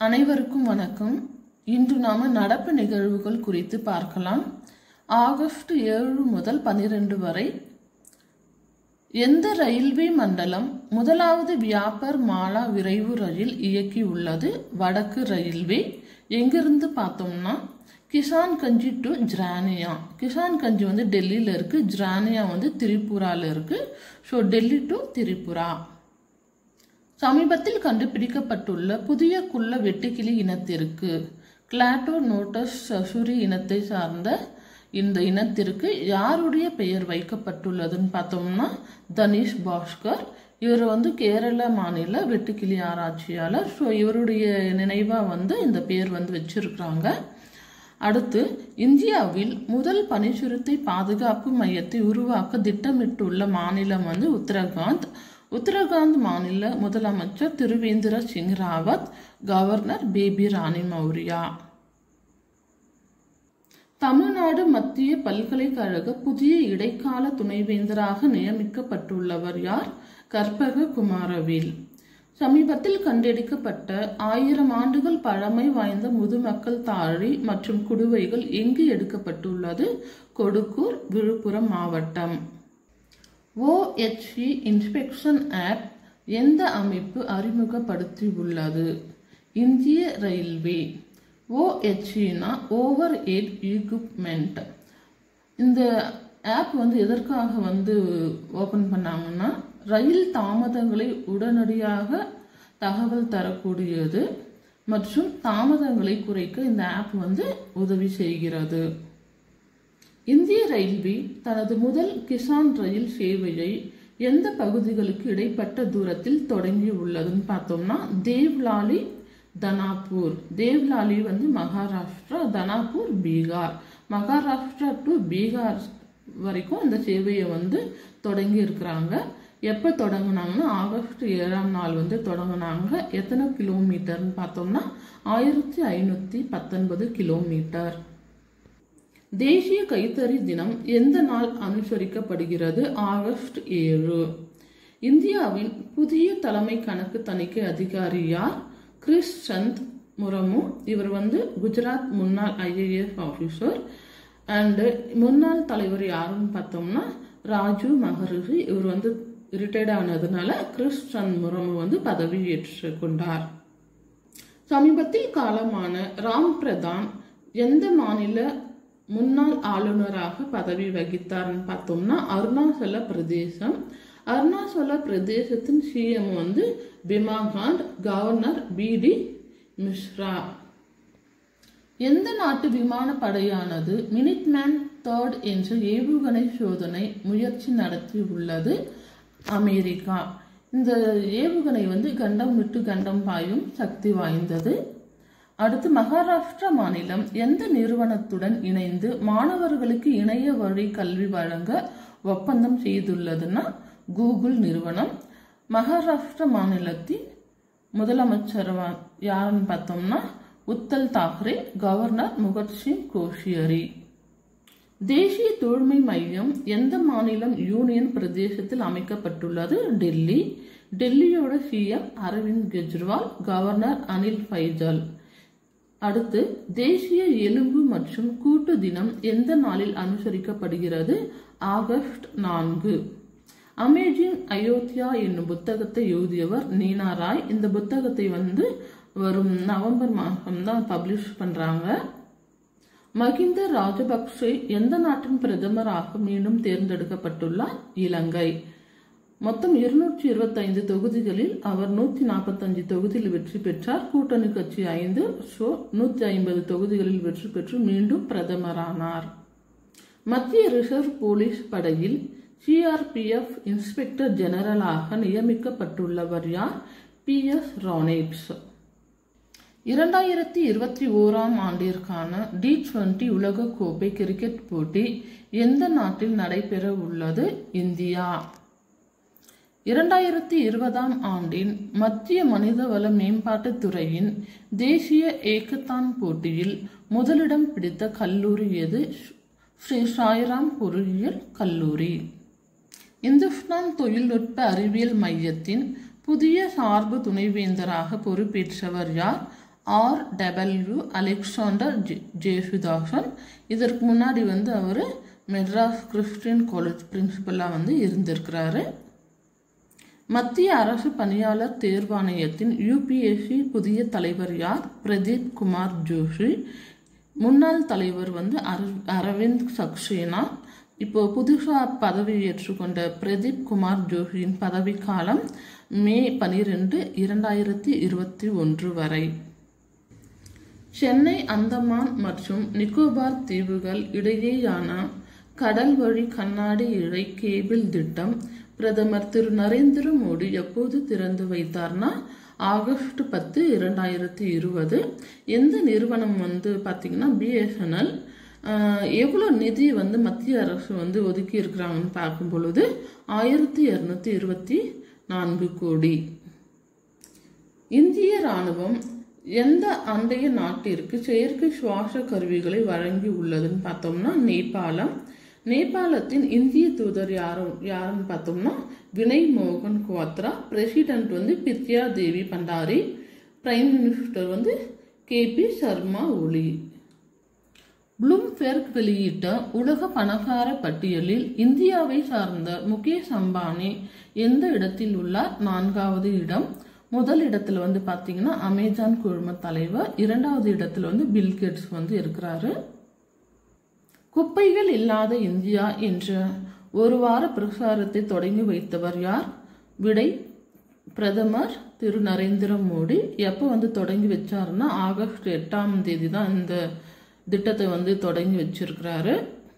அனைவருக்கும் வணக்கம் இன்று நாம நடப்பு நிகழ்வுகள் குறித்து பார்க்கலாம் ஆகஸ்ட் ஏழு முதல் பனிரெண்டு வரை எந்த ரயில்வே மண்டலம் முதலாவது வியாபர் மாலா விரைவு ரயில் இயக்கியுள்ளது வடக்கு ரயில்வே எங்கிருந்து பார்த்தோம்னா கிசான் கஞ்சி டு ஜ்ரானியா கிசான் கஞ்சி வந்து டெல்லியில் இருக்கு ஜ்ரானியா வந்து திரிபுரால இருக்கு ஸோ டெல்லி டு திரிபுரா சமீபத்தில் கண்டுபிடிக்கப்பட்டுள்ள புதிய குள்ள வெட்டுக்கிளி இனத்திற்கு கிளாட்டோ நோட்டஸ் சசுரி இனத்தை சார்ந்த இந்த இனத்திற்கு யாருடைய பெயர் வைக்கப்பட்டுள்ளதுன்னு பார்த்தோம்னா தனிஷ் பாஸ்கர் இவர் வந்து கேரள மாநில வெட்டுக்கிளி ஆராய்ச்சியாளர் ஸோ இவருடைய நினைவாக வந்து இந்த பேர் வந்து வச்சிருக்கிறாங்க அடுத்து இந்தியாவில் முதல் பனிச்சுருத்தை பாதுகாப்பு மையத்தை உருவாக்க திட்டமிட்டுள்ள மாநிலம் வந்து உத்தரகாண்ட் உத்தரகாண்ட் மாநில முதலமைச்சர் திருவேந்திர சிங் ராவத் கவர்னர் பேபி ராணி மௌரியா தமிழ்நாடு மத்திய பல்கலைக்கழக புதிய இடைக்கால துணைவேந்தராக நியமிக்கப்பட்டுள்ளவர் யார் கற்பக குமாரவேல் சமீபத்தில் கண்டெடுக்கப்பட்ட ஆயிரம் ஆண்டுகள் பழமை வாய்ந்த முதுமக்கள் தாழி மற்றும் குடுவைகள் எங்கு எடுக்கப்பட்டுள்ளது கொடுக்கூர் விழுப்புரம் மாவட்டம் ஓஎச்சி இன்ஸ்பெக்ஷன் ஆப் எந்த அமைப்பு அறிமுகப்படுத்தியுள்ளது இந்திய ரயில்வே ஓஹெச்இனா ஓவர் எட் எக்யூப்மெண்ட் இந்த ஆப் வந்து எதற்காக வந்து ஓப்பன் பண்ணாங்கன்னா ரயில் தாமதங்களை உடனடியாக தகவல் தரக்கூடியது மற்றும் தாமதங்களை குறைக்க இந்த ஆப் வந்து உதவி செய்கிறது இந்திய ரயில்வே தனது முதல் கிசான் ரயில் சேவையை எந்த பகுதிகளுக்கு இடைப்பட்ட தூரத்தில் தொடங்கி உள்ளதுன்னு பார்த்தோம்னா தேவ்லாலி தனாப்பூர் தேவ்லாலி வந்து மகாராஷ்டிரா தனாப்பூர் பீகார் மகாராஷ்டிரா டு பீகார் வரைக்கும் இந்த சேவையை வந்து தொடங்கி இருக்கிறாங்க எப்போ தொடங்கினாங்கன்னா ஆகஸ்ட் ஏழாம் நாள் வந்து தொடங்கினாங்க எத்தனை கிலோமீட்டர்னு பார்த்தோம்னா ஆயிரத்தி ஐநூற்றி பத்தொன்பது கிலோமீட்டர் தேசிய கைத்தறி தினம் எந்த நாள் அனுசரிக்கப்படுகிறது ஆகஸ்ட் ஏழு இந்தியாவின் புதிய தலைமை கணக்கு தணிக்கை அதிகாரி யார் கிறிஸ் சந்த் முரமு இவர் வந்து குஜராத் முன்னாள் ஐஏஎஸ் ஆஃபீஸர் அண்டு முன்னாள் தலைவர் யாருன்னு பார்த்தோம்னா ராஜு மகரிஷி இவர் வந்து ரிட்டையர்ட் ஆனதுனால கிறிஸ் சந்த் முரமு வந்து பதவி ஏற்றுக்கொண்டார் சமீபத்தில் காலமான ராம் பிரதான் எந்த மாநில முன்னாள் ஆளுநராக பதவி வகித்தார்னு பார்த்தோம்னா அருணாச்சல பிரதேசம் அருணாச்சல பிரதேசத்தின் சிஎம் வந்து பிமா காண்ட் கவர்னர் பிடி மிஸ்ரா எந்த நாட்டு விமானப்படையானது மினிட்மேன் தேர்ட் என்ற ஏவுகணை சோதனை முயற்சி நடத்தி உள்ளது அமெரிக்கா இந்த ஏவுகணை வந்து கண்டம் விட்டு கண்டம் பாயும் சக்தி வாய்ந்தது அடுத்து மகாராஷ்டிரா மாநிலம் எந்த நிறுவனத்துடன் இணைந்து மாணவர்களுக்கு இணைய வழி கல்வி வழங்க ஒப்பந்தம் செய்துள்ளதுன்னா கூகுள் நிறுவனம் மகாராஷ்டிரா மாநிலத்தின் முதலமைச்சர் யாருன்னு பார்த்தோம்னா உத்தல் தாக்கரே கவர்னர் முகத்சிங் கோஷியரி தேசிய தூய்மை மையம் எந்த மாநிலம் யூனியன் பிரதேசத்தில் அமைக்கப்பட்டுள்ளது டெல்லி டெல்லியோட சிஎம் அரவிந்த் கெஜ்ரிவால் கவர்னர் அனில் ஃபைஜல் அடுத்து தேசிய எலும்பு மற்றும் கூட்டு தினம் எந்த நாளில் அனுசரிக்கப்படுகிறது ஆகஸ்ட் நான்கு அமேஜிங் அயோத்தியா என்னும் புத்தகத்தை எழுதியவர் நீனா ராய் இந்த புத்தகத்தை வந்து வரும் நவம்பர் மாதம் தான் பப்ளிஷ் பண்றாங்க மகிந்த ராஜபக்சே எந்த நாட்டின் பிரதமராக மீண்டும் தேர்ந்தெடுக்கப்பட்டுள்ளார் இலங்கை மொத்தம் இருநூற்றி இருபத்தைந்து தொகுதிகளில் அவர் நூற்றி நாற்பத்தஞ்சு தொகுதியில் வெற்றி பெற்றார் கூட்டணி கட்சி ஐந்து ஸோ நூற்றி ஐம்பது தொகுதிகளில் வெற்றி பெற்று மீண்டும் பிரதமரானார் மத்திய ரிசர்வ் போலீஸ் படையில் சிஆர்பிஎஃப் இன்ஸ்பெக்டர் ஜெனரலாக நியமிக்கப்பட்டுள்ளவர் யார் பி எஸ் ரானேட்ஸ் இரண்டாயிரத்தி இருபத்தி ஓராம் ஆண்டிற்கான டி டுவெண்டி உலக கோப்பை கிரிக்கெட் போட்டி எந்த நாட்டில் நடைபெற உள்ளது இந்தியா இரண்டாயிரத்தி இருபதாம் ஆண்டின் மத்திய மனிதவள மேம்பாட்டுத் துறையின் தேசிய ஏக்கத்தான் போட்டியில் முதலிடம் பிடித்த கல்லூரி எது ஸ்ரீ சாய்ராம் பொறியியல் கல்லூரி இந்துஸ்தான் தொழில்நுட்ப அறிவியல் மையத்தின் புதிய சார்பு துணைவேந்தராக பொறுப்பேற்றவர் யார் R W Alexander J Jesudasan இதற்கு முன்னாடி வந்து அவர் மெட்ராஸ் கிறிஸ்டியன் காலேஜ் பிரின்சிபலாக வந்து இருந்திருக்கிறாரு மத்திய அரசு பணியாளர் தேர்வாணையத்தின் யூபிஎஸ்சி புதிய தலைவர் யார் பிரதீப் குமார் ஜோஷி முன்னாள் தலைவர் வந்து அர அரவிந்த் சக்சேனா இப்போ புதுசாக பதவி ஏற்றுக்கொண்ட பிரதீப் குமார் ஜோஷியின் பதவிக்காலம் மே பனிரெண்டு இரண்டாயிரத்தி இருபத்தி ஒன்று வரை சென்னை அந்தமான் மற்றும் நிக்கோபார் தீவுகள் இடையேயான கடல் வழி கண்ணாடி இழை கேபிள் திட்டம் பிரதமர் திரு நரேந்திர மோடி எப்போது திறந்து வைத்தார்னா ஆகஸ்ட் பத்து இரண்டாயிரத்தி இருபது எந்த நிறுவனம் வந்து பார்த்தீங்கன்னா பிஎஸ்என்எல் எவ்வளோ நிதி வந்து மத்திய அரசு வந்து ஒதுக்கி இருக்கிறாங்கன்னு பார்க்கும் பொழுது ஆயிரத்தி இரநூத்தி இருபத்தி நான்கு கோடி இந்திய ராணுவம் எந்த அண்டைய நாட்டிற்கு செயற்கை சுவாச கருவிகளை வழங்கி உள்ளதுன்னு பார்த்தோம்னா நேபாளம் நேபாளத்தின் இந்திய தூதர் யாரும் யாருன்னு பார்த்தோம்னா வினய் மோகன் குவாத்ரா பிரசிடென்ட் வந்து பித்யா தேவி பண்டாரி பிரைம் மினிஸ்டர் வந்து K P Sharma Oli Bloomberg வெளியிட்ட உலக பணக்கார பட்டியலில் இந்தியாவை சார்ந்த முகேஷ் அம்பானி எந்த இடத்தில் உள்ளார் நான்காவது இடம் முதல் இடத்துல வந்து பார்த்தீங்கன்னா அமேசான் குழும தலைவர் இரண்டாவது இடத்துல வந்து பில்கேட்ஸ் வந்து இருக்கிறாரு குப்பைகள் இல்லாத இந்தியா என்ற ஒரு வார பிரசாரத்தை தொடங்கி வைத்தவர் யார் விடை பிரதமர் திரு நரேந்திர மோடி எப்போ வந்து தொடங்கி வச்சாருன்னா ஆகஸ்ட் எட்டாம் தேதி தான் இந்த திட்டத்தை வந்து தொடங்கி வச்சிருக்கிறாரு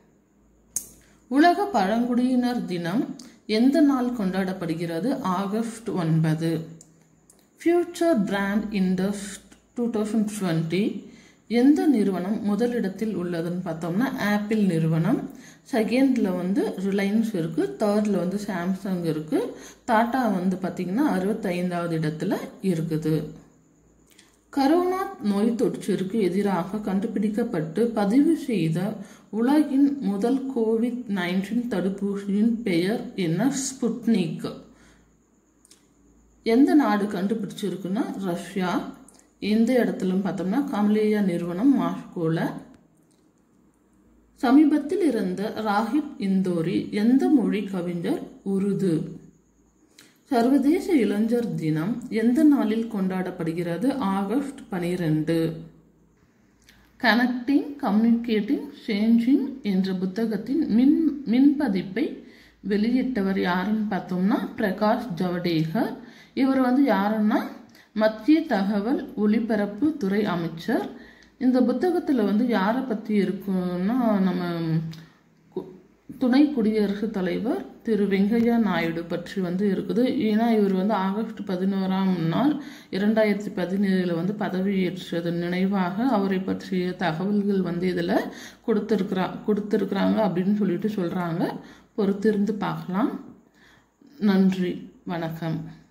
உலக பழங்குடியினர் தினம் எந்த நாள் கொண்டாடப்படுகிறது ஆகஸ்ட் ஒன்பது future brand index two thousand twenty எந்த நிறுவனம் முதலிடத்தில் உள்ளதுன்னு பார்த்தோம்னா ஆப்பிள் நிறுவனம் செகண்டில் வந்து ரிலையன்ஸ் இருக்குது தேர்டில் வந்து சாம்சங் இருக்குது டாட்டா வந்து பார்த்திங்கன்னா அறுபத்தைந்தாவது இடத்துல இருக்குது கரோனா நோய் தொற்றிற்கு எதிராக கண்டுபிடிக்கப்பட்டு பதிவு செய்த உலகின் முதல் கோவிட் நைன்டீன் தடுப்பூசியின் பெயர் என்ன ஸ்புட்னிக் எந்த நாடு கண்டுபிடிச்சிருக்குன்னா ரஷ்யா எந்த இடத்துலன்னு பார்த்தோம்னா கமலேயா நிறுவனம் மாஸ்கோல சமீபத்தில் இருந்த ராஹிப் இந்தோரி எந்த மொழி கவிஞர் உருது சர்வதேச இளைஞர் தினம் எந்த நாளில் கொண்டாடப்படுகிறது ஆகஸ்ட் பனிரெண்டு கனெக்டிங் கம்யூனிகேட்டிங் சேஞ்சிங் என்ற புத்தகத்தின் மின் மின்பதிப்பை வெளியிட்டவர் யாருன்னு பார்த்தோம்னா பிரகாஷ் ஜவடேகர் இவர் வந்து யாருன்னா மத்திய தகவல் ஒலிபரப்பு துறை அமைச்சர் இந்த புத்தகத்தில் வந்து யாரை பற்றி இருக்குன்னா நம்ம கு- துணை குடியரசுத் தலைவர் திரு வெங்கையா நாயுடு பற்றி வந்து இருக்குது ஏன்னா இவர் வந்து ஆகஸ்ட் பதினோராம் நாள் இரண்டாயிரத்தி பதினேழில் வந்து பதவியேற்றது நினைவாக அவரை பற்றிய தகவல்கள் வந்து இதில் கொடுத்துருக்குறா கொடுத்துருக்குறாங்க அப்படின்னு சொல்லிட்டு சொல்கிறாங்க பொறுத்திருந்து பார்க்கலாம் நன்றி வணக்கம்